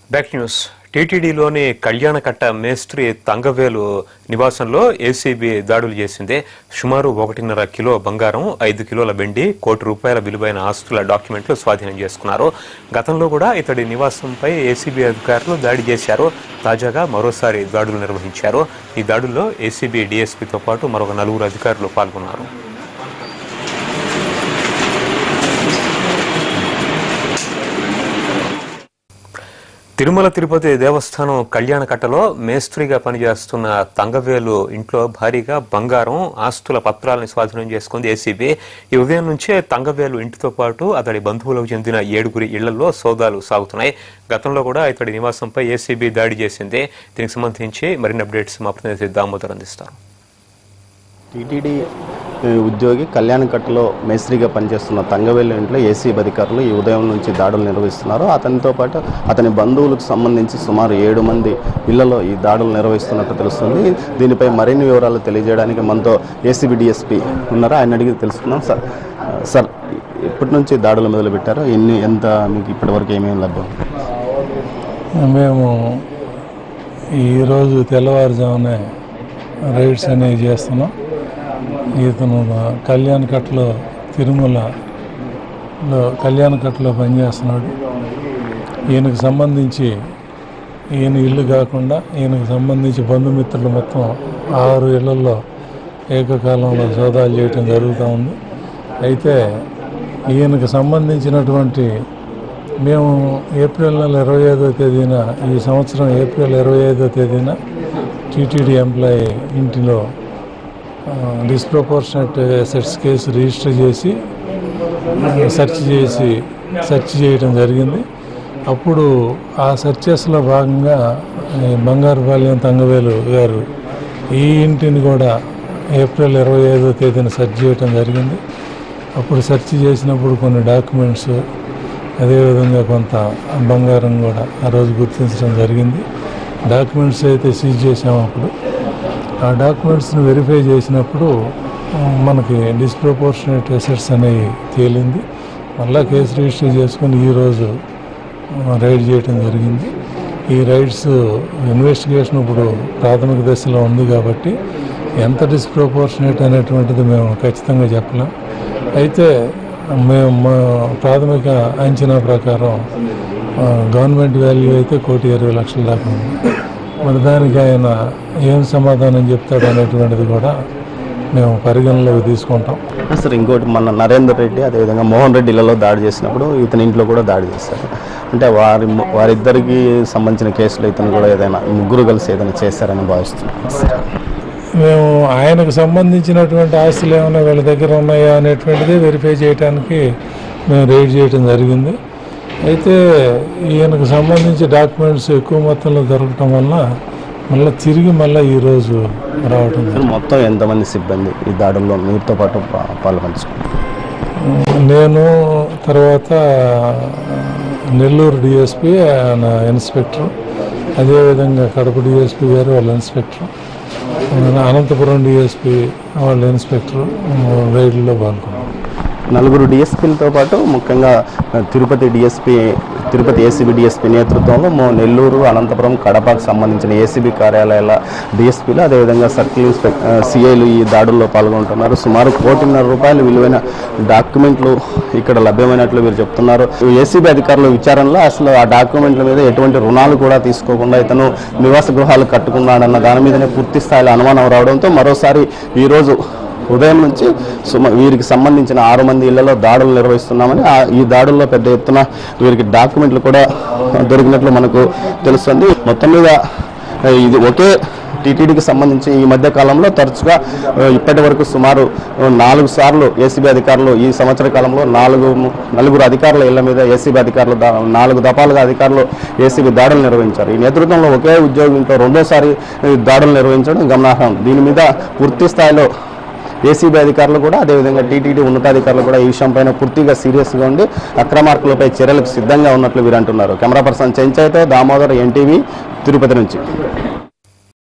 Back news టీటీడీలోని కళ్యాణకట్ట మేస్త్రి తంగవేలు నివాసంలో ACB దాడులు చేసింది సుమారు ఒకటిన్నర కిలో బంగారం ఐదు కిలోల వెండి కోటి రూపాయల విలువైన ఆస్తుల డాక్యుమెంట్లు స్వాధీనం చేసుకున్నారు గతంలో కూడా ఇతడి నివాసంపై ఏసీబీ అధికారులు దాడి చేశారు తాజాగా మరోసారి దాడులు నిర్వహించారు ఈ దాడుల్లో ఏసీబీ డీఎస్పీతో పాటు మరొక నలుగురు అధికారులు పాల్గొన్నారు తిరుమల తిరుపతి దేవస్థానం కళ్యాణకట్టలో మేస్త్రిగా పనిచేస్తున్న తంగవేలు ఇంట్లో భారీగా బంగారం ఆస్తుల పత్రాలను స్వాధీనం చేసుకుంది ఏసీబీ ఈ ఉదయం నుంచే తంగవేలు ఇంటితో పాటు అతడి బంధువులకు చెందిన ఏడుగురి ఇళ్లలో సోదాలు సాగుతున్నాయి గతంలో కూడా ఇతడి నివాసంపై ఏసీబీ దాడి చేసింది దీనికి సంబంధించి మరిన్ని అప్డేట్స్ మా ప్రతినిధి దామోదర్ అందిస్తారు టీటీడీ ఏ, ఉద్యోగి కళ్యాణకట్టలో మేస్త్రిగా పనిచేస్తున్న తంగవేలు ఇంట్లో ఏసీ అధికారులు ఈ ఉదయం నుంచి దాడులు నిర్వహిస్తున్నారు అతనితో పాటు అతని బంధువులకు సంబంధించి సుమారు ఏడు మంది ఇళ్లలో ఈ దాడులు నిర్వహిస్తున్నట్టు తెలుస్తుంది దీనిపై మరిన్ని వివరాలు తెలియజేయడానికి మనతో ఏసీబీ డిఎస్పీ ఉన్నారు ఆయన అడిగి తెలుసుకుందాం సార్ ఆ, సార్ ఎప్పటి నుంచి దాడులు మొదలుపెట్టారు ఎన్ని ఎంత మీకు ఇప్పటివరకు ఏమేమి లభ్యం మేము ఈరోజు తెల్లవారుజామునే రైడ్స్ అనేవి చేస్తున్నాం ఇతను కళ్యాణ్ కట్లో తిరుమలలో కళ్యాణ్ కట్లో పనిచేస్తున్నాడు ఈయనకు సంబంధించి ఈయన ఇల్లు కాకుండా ఈయనకు సంబంధించి బంధుమిత్రులు మొత్తం ఆరు ఇళ్లలో ఏకకాలంలో సోదాలు చేయటం జరుగుతూ ఉంది అయితే ఈయనకు సంబంధించినటువంటి మేము ఏప్రిల్ నెల ఇరవై ఐదో తేదీన ఈ సంవత్సరం ఏప్రిల్ ఇరవై ఐదో తేదీన టీటీడీ ఎంప్లాయీ ఇంటిలో డిస్ప్రపోర్షనట్ సెట్స్ కేసు రిజిస్టర్ చేసి సెర్చ్ చేసి సెర్చ్ చేయడం జరిగింది అప్పుడు ఆ సెర్చెస్లో భాగంగా ఈ బంగారుపాలెం తంగవేలు గారు ఈ ఇంటిని కూడా ఏప్రిల్ ఇరవై ఐదో తేదీన సెర్చ్ చేయడం జరిగింది అప్పుడు సెర్చ్ చేసినప్పుడు కొన్ని డాక్యుమెంట్స్ అదేవిధంగా కొంత బంగారం కూడా ఆ రోజు గుర్తించడం జరిగింది డాక్యుమెంట్స్ అయితే సీజ్ చేసాము అప్పుడు ఆ డాక్యుమెంట్స్ని వెరిఫై చేసినప్పుడు ఆ, మనకి డిస్ప్రపోర్షనేట్ ఎసెట్స్ అనేవి తేలింది మళ్ళా కేసు రిజిస్టర్ చేసుకుని ఈరోజు రైడ్ చేయడం జరిగింది ఈ రైడ్స్ ఇన్వెస్టిగేషన్ ఇప్పుడు ప్రాథమిక దశలో ఉంది కాబట్టి ఎంత డిస్ప్రపోర్షనేట్ అనేటువంటిది మేము ఖచ్చితంగా చెప్పలేం అయితే మేము మా ప్రాథమిక అంచనా ప్రకారం ఆ, గవర్నమెంట్ వాల్యూ అయితే కోటి ఇరవై లక్షల దాకా ఉంది మరి దానికి ఆయన ఏం సమాధానం చెప్తాడు అనేటువంటిది కూడా మేము పరిగణలోకి తీసుకుంటాం సార్ ఇంకోటి మన నరేందర్ రెడ్డి అదేవిధంగా మోహన్ రెడ్డి ఇళ్లలో దాడి చేసినప్పుడు ఇతని ఇంట్లో కూడా దాడి చేశారు అంటే వారి వారిద్దరికి సంబంధించిన కేసులు ఇతను కూడా ఏదైనా ముగ్గురు కలిసి ఏదైనా చేశారని భావిస్తున్నాను మేము ఆయనకు సంబంధించినటువంటి ఆస్తులు ఏమైనా వీళ్ళ దగ్గర ఉన్నాయా అనేటువంటిది వెరిఫై చేయడానికి మేము రైడ్ చేయడం జరిగింది అయితే ఈయనకు సంబంధించి డాక్యుమెంట్స్ ఎక్కువ మొత్తంలో దొరకటం వల్ల మళ్ళీ తిరిగి మళ్ళీ ఈరోజు రావటం జరిగింది. సార్ మొత్తం ఎంతమంది సిబ్బంది ఈ దాడుల్లో మీతో పాటు పా- పాల్పంచుకున్నారు నేను తర్వాత నెల్లూరు డిఎస్పి ఆయన ఇన్స్పెక్టర్ అదేవిధంగా కడప డిఎస్పి గారు వాళ్ళ ఇన్స్పెక్టర్ అనంతపురం డిఎస్పి వాళ్ళ ఇన్స్పెక్టర్ రైడ్లో పాల్గొన్నారు నలుగురు డిఎస్పీలతో పాటు ముఖ్యంగా ఆ, Tirupati DSP Tirupati ACB DSP నేతృత్వంలో మో నెల్లూరు అనంతపురం కడపకు సంబంధించిన ఏసీబీ కార్యాలయాల డిఎస్పీలు అదేవిధంగా సర్కిల్ ఇన్స్పెక్ట సిఐలు ఈ దాడుల్లో పాల్గొంటున్నారు సుమారు కోటిన్నర రూపాయలు విలువైన డాక్యుమెంట్లు ఇక్కడ లభ్యమైనట్లు వీరు చెప్తున్నారు ఏసీబీ అధికారుల విచారణలో అసలు ఆ డాక్యుమెంట్ల మీద ఎటువంటి రుణాలు కూడా తీసుకోకుండా ఇతను నివాస గృహాలు కట్టుకున్నాడన్న దాని మీదనే పూర్తి స్థాయిలో అనుమానం రావడంతో మరోసారి ఈరోజు ఉదయం నుంచి సుమ వీరికి సంబంధించిన ఆరు మంది ఇళ్లలో దాడులు నిర్వహిస్తున్నామని ఆ ఈ దాడుల్లో పెద్ద ఎత్తున వీరికి డాక్యుమెంట్లు కూడా దొరికినట్లు మనకు తెలుస్తుంది మొత్తం మీద ఆ, ఇది ఒకే టీటీడీకి సంబంధించి ఈ మధ్య కాలంలో తరచుగా ఆ, ఇప్పటి వరకు సుమారు ఆ, నాలుగు సార్లు ఏసీబీ అధికారులు ఈ సంవత్సర కాలంలో నాలుగు నలుగురు అధికారుల ఇళ్ల మీద ఏసీబీ అధికారులు దా- నాలుగు దఫాలుగా అధికారులు ఏసీబీ దాడులు నిర్వహించారు ఈ నేతృత్వంలో ఒకే ఉద్యోగంతో రెండోసారి ఈ దాడులు నిర్వహించడం గమనార్హం దీని మీద పూర్తి స్థాయిలో ఏసీబీ అధికారులు కూడా అదేవిధంగా టీటీడీ ఉన్నతాధికారులు కూడా ఈ విషయంపైన పూర్తిగా సీరియస్గా ఉండి అక్రమార్కులపై చర్యలకు సిద్ధంగా ఉన్నట్లు వీరు అంటున్నారు కెమెరా పర్సన్ చెంచయ్యతో దామోదర్ ఎన్టీవీ తిరుపతి నుంచి